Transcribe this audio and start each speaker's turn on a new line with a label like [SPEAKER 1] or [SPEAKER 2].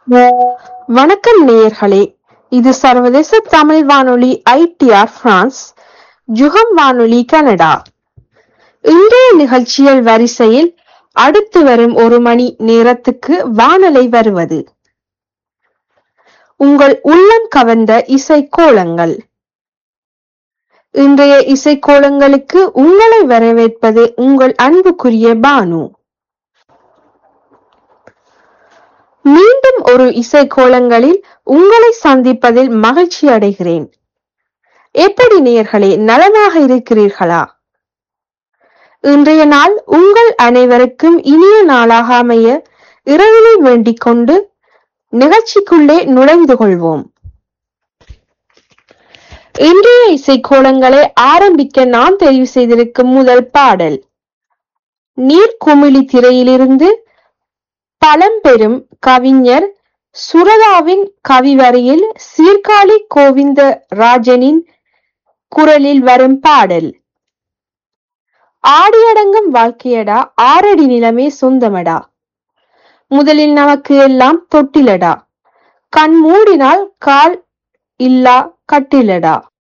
[SPEAKER 1] வணக்கம் நேயர்களே இது சர்வதேச தமிழ் வானொலி ஐடிஆர் பிரான்ஸ் ஜுகம் வானொலி கனடா இன்றைய நிகழ்ச்சிகள் வரிசையில் அடுத்து வரும் ஒரு மணி நேரத்துக்கு வானலை வருவது உங்கள் உள்ளம் கவர்ந்த இசைக்கோலங்கள் இன்றைய இசைக்கோலங்களுக்கு உங்களை வரவேற்பது உங்கள் அன்புக்குரிய பானு மீண்டும் ஒரு இசைக்கோலங்களில் உங்களை சந்திப்பதில் மகிழ்ச்சி அடைகிறேன் எப்படி நேயர்களே நலனாக இருக்கிறீர்களா இன்றைய நாள் உங்கள் அனைவருக்கும் இனிய நாளாக அமைய இறைவனை வேண்டிக் கொண்டு நிகழ்ச்சிக்குள்ளே நுழைந்து கொள்வோம் இன்றைய இசைக்கோலங்களை ஆரம்பிக்க நான் தெரிவு செய்திருக்கும் முதல் பாடல் நீர்க்குமிழி திரையிலிருந்து பழம்பெரும் கவிஞர் சுரதாவின் கவிவரியில் சீர்காழி கோவிந்த ராஜனின் குரலில் வரும் பாடல் ஆடியடங்கும் வாழ்க்கையடா ஆறடி நிலமே சொந்தமடா முதலில் நமக்கு எல்லாம் தொட்டிலடா கண் மூடினால் கால் இல்லா கட்டிலடா